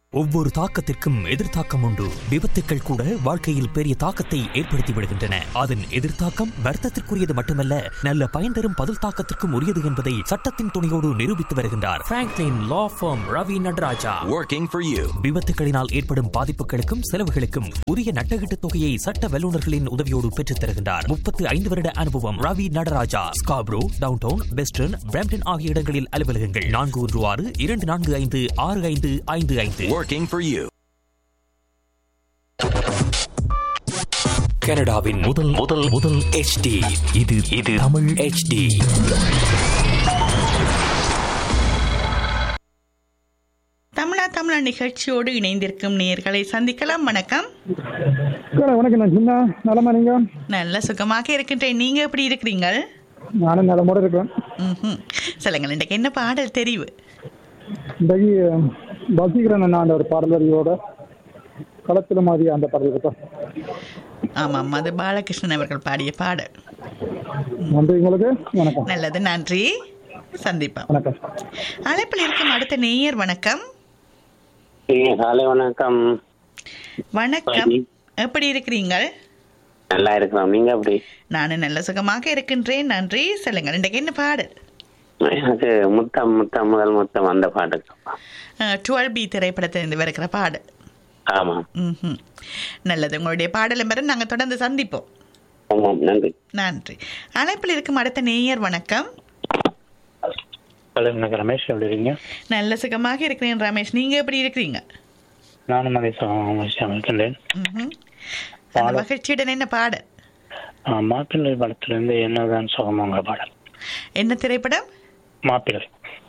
ஒவ்வொரு தாக்கத்திற்கும் எதிர்த்தாக்கம் உண்டு விபத்துக்கள் கூட வாழ்க்கையில் பெரிய தாக்கத்தை ஏற்படுத்தி விடுகின்றன அதன் எதிர்த்தாக்கம் வர்த்தத்திற்குரியது மட்டுமல்ல நல்ல பயன் தரும் பதில் தாக்கத்திற்கும் உரியது என்பதை சட்டத்தின் துணையோடு நிரூபித்து வருகின்றார் Franklin law firm Ravi Natarajah Working for you. விபத்துகளினால் ஏற்படும் பாதிப்புகளுக்கும் செலவுகளுக்கும் உரிய நட்டகீட்டு தொகையை சட்ட வல்லுநர்களின் உதவியோடு பெற்றுத் தருகின்றார் முப்பத்து ஐந்து வருட அனுபவம் Ravi Natarajah Scarborough downtown western Brampton ஆகிய இடங்களில் அலுவலகங்கள் நான்கு ஒன்று ஆறு இரண்டு நான்கு ஐந்து ஆறு ஐந்து ஐந்து ஐந்து Working for you. கனடாவின் முதல் முதல் முதல் HD இது இது தமிழ் HD தமிழா தமிழா நிகழ்ச்சியோடு இணைந்திருக்கும் நேர்களை சந்திக்கலாம் வணக்கம் அக்கா, வணக்கம் நான் சின்ன நலமா நீங்க நல்ல சுகமாக இருக்கின்றேன் நீங்க எப்படி இருக்கிறீங்க நானும் நலமோட இருக்கேன் ம்ஹும். சொல்லுங்கள் இன்றைக்கு என்ன பாடல் தெரிவு இன்றைக்கு வசீகரன் அண்ணா அந்த ஒரு பாடலரியோட களத்துல மாதிரி அந்த பாடல் இருக்கா ஆமாம் அது பாலகிருஷ்ணன் அவர்கள் பாடிய பாடல் நன்றி உங்களுக்கு வணக்கம் நல்லது நன்றி சந்திப்போம் வணக்கம் அழைப்பில் இருக்கும் அடுத்த நேயர் வணக்கம் இனிய காலை வணக்கம் வணக்கம் எப்படி இருக்கிறீங்க நல்லா இருக்கிறோம் நீங்க எப்படி நானும் நல்ல சுகமாக இருக்கின்றேன் நன்றி சொல்லுங்கள் இன்றைக்கு என்ன பாடல் எனக்கு முத்தம் முத்தம் முதல் முத்தம் அந்த பாட்டுக்கு டுவெல் பி திரைப்படத்திலிருந்து வருகிற பாடல் ஆமா ம்ஹும். நல்லது உங்களுடைய பாடலை பெற நாங்கள் தொடர்ந்து சந்திப்போம் ஆமாம் நன்றி நன்றி அழைப்பில் இருக்கும் அடுத்த நேயர் வணக்கம் ஹலோ எனக்கு ரமேஷ் எப்படி இருக்கீங்க நல்ல சுகமாக இருக்கிறேன் ரமேஷ் நீங்க எப்படி இருக்கிறீங்க நானும் அதே சமயம் இருக்கின்றேன் ம்ஹும். அந்த மகிழ்ச்சியுடன் என்ன பாடல் மாப்பிள்ளை படத்திலிருந்து என்னதான் சுகமாங்க பாடல் என்ன திரைப்படம் மாப்பிள்ளை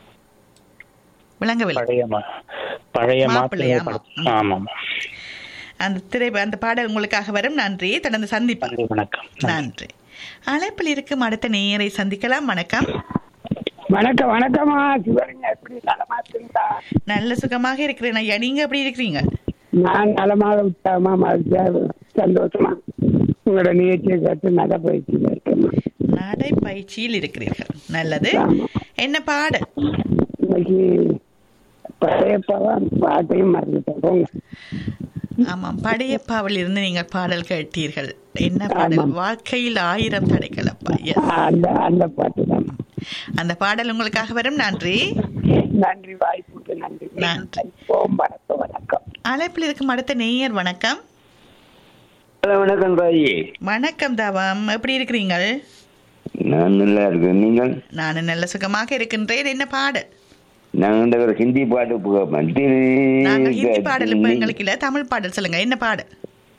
விளங்கவில்லை பழைய மா- பழைய மாப்பிள்ளை, மாப்பிள்ளை ஆமா. படம் ஆமாம் அந்த திரை அந்த பாடல் உங்களுக்காக வரும் நன்றி தொடர்ந்து சந்திப்போம் நன்றி வணக்கம் நன்றி அழைப்பில் இருக்கும் அடுத்த நேயரை சந்திக்கலாம் வணக்கம் வணக்கம் வணக்கம்மா சிவலிங்க எப்படி நலமா இருக்கீங்களா நல்ல சுகமாக இருக்கிறேன் ஐயா நீங்க எப்படி இருக்கிறீங்க நான் நலமாக விட்டாமா மகிழ்ச்சியா சந்தோஷமா உங்களோட நிகழ்ச்சியை கேட்டு நகை பயிற்சியில் இருக்கேம்மா நடைப்பயிற்சியில் இருக்கிறீர்கள் நல்லது என்ன பாடல் இன்னைக்கு பழையப்பாதான் பாட்டையும் மறந்துட்டேன் போங்க ஆமாம் படையப்பாவில் இருந்து நீங்கள் பாடல் கேட்டீர்கள் என்ன பாடல் ஆமாம். வாழ்க்கையில் ஆயிரம் தடைகள் அப்பா Yes. அந்த அந்த பாட்டு தான் அந்த பாடல் உங்களுக்காக வரும் நன்றி நன்றி வாய்ப்புக்கு நன்றி நன்றி. ஓம் வணக்கம் வணக்கம் அழைப்பில் இருக்கும் அடுத்த நேயர் வணக்கம் ஹலோ வணக்கம் தாயி வணக்கம் தவம் எப்படி இருக்கிறீங்க நான் நல்லா இருக்கேன் நீங்கள் நான் நல்ல சுகமாக இருக்கின்றேன் என்ன பாடல் நான் இந்த ஒரு ஹிந்தி பாட்டு நாங்கள் ஹிந்தி பாடல் இப்ப எங்களுக்கு இல்ல தமிழ் பாடல் சொல்லுங்க என்ன பாடல்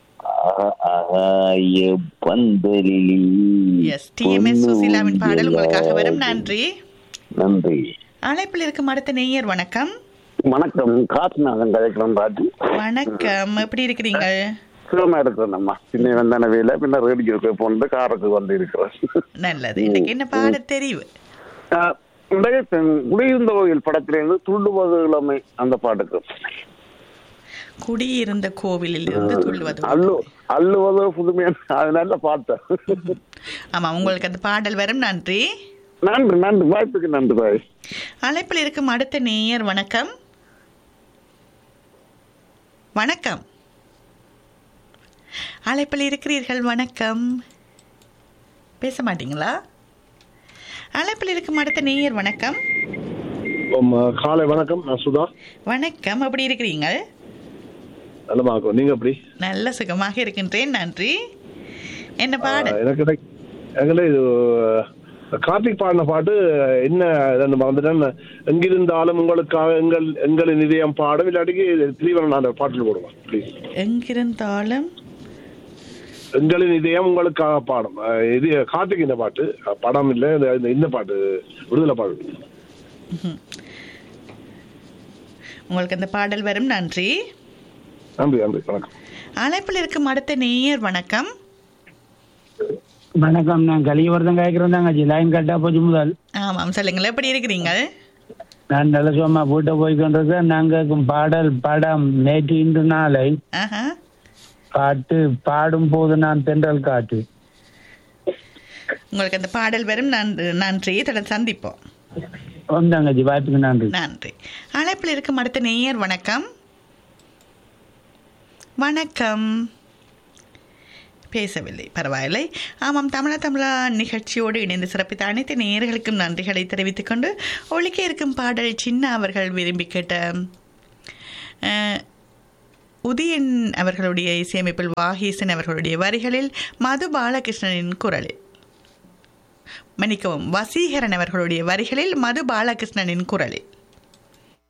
பந்தலிலி எஸ் டிஎம்எஸ் சுசீலாவின் பாடல் உங்களுக்காக வரும் நன்றி நன்றி அழைப்பில் இருக்கும் அடுத்த நேயர் வணக்கம் வணக்கம் காசுநாதன் கதைக்கலாம் பாட்டு வணக்கம் எப்படி இருக்கிறீங்க சுகமா இருக்கிறேன் நம்ம சின்ன வந்தான வேலை பின்ன ரேடியோக்கு போனது காருக்கு வந்து இருக்கிறேன் நல்லது இன்னைக்கு என்ன பாடல் தெரிவு ஆஹ் இன்றைய தென்- குடியிருந்த கோயில் படத்திலிருந்து துள்ளுவது இளமை அந்த பாட்டுக்கு குடியிருந்த கோவிலில் இருந்து துள்ளுவது அள்ளு அள்ளுவது புதுமையான அது நல்ல பாட்டு ஆமா உங்களுக்கு அந்த பாடல் வரும் நன்றி நன்றி நன்றி வாய்ப்புக்கு நன்றி பாய் அழைப்பில் இருக்கும் அடுத்த நேயர் வணக்கம் வணக்கம் அழைப்பில் இருக்கிறீர்கள் வணக்கம் பேச மாட்டீங்களா அழைப்பில் இருக்கும் அடுத்த நேயர் வணக்கம் ஆமா, காலை வணக்கம் நான் சுதா வணக்கம் எப்படி இருக்கிறீங்க நல்லமா இருக்கும் நீங்க எப்படி நல்ல சுகமாக இருக்கின்றேன் நன்றி என்ன பாடல் எனக்கு எனக்கு- எனக்கு இது கார்த்திக் பாடின பாட்டு என்ன இதுன்னு மறந்துட்டேன் எங்கிருந்தாலும் உங்களுக்காக எங்கள் எங்களின் இதயம் பாடும் இல்லாட்டிக்கு திரிவரன் அந்த பாட்டில் போடுவான் ப்ளீஸ் எங்கிருந்தாலும் எங்களின் இதயம் உங்களுக்காக பாடும் அஹ் இது கார்த்திக் இந்த பாட்டு அஹ் படம் இல்லை இந்த- இந்த- இந்த பாட்டு விடுதலை பாடு உங்களுக்கு அந்த பாடல் வரும் நன்றி நன்றி நன்றி வணக்கம் அழைப்பில் இருக்கும் அடுத்த நேயர் வணக்கம் வணக்கம் நான் கலிவர்தன் காய்க்கிறோம் தாங்க லைன் கட்டா போச்சு முதல் ஆமாம் சொல்லுங்கள் எப்படி இருக்கிறீங்க நான் நல்ல சும்மா வீட்டை போய் கொண்டிருக்கேன் நாங்க பாடல் படம் நேற்று இன்று நாளை ஆஹா பாட்டு பாடும் போது நான் தென்றல் காட்டு உங்களுக்கு அந்த பாடல் வரும் நன்றி நன்றி தொடர்ந்து சந்திப்போம் வந்தாங்க ஜி வாய்ப்புக்கு நன்றி நன்றி அழைப்பில் இருக்கும் அடுத்த நேயர் வணக்கம் வணக்கம் பேசவில்லை பரவாயில்லை ஆமாம் தமிழா தமிழா நிகழ்ச்சியோடு இணைந்து சிறப்பித்த அனைத்து நேயர்களுக்கும் நன்றிகளை தெரிவித்துக் கொண்டு ஒழிக்க இருக்கும் பாடல் சின்ன அவர்கள் விரும்பி கேட்ட அஹ், உதயன் அவர்களுடைய இசையமைப்பில் வாகீசன் அவர்களுடைய வரிகளில் மது பாலகிருஷ்ணனின் குரலில் மன்னிக்கவும் வசீகரன் அவர்களுடைய வரிகளில் மது பாலகிருஷ்ணனின் குரலில்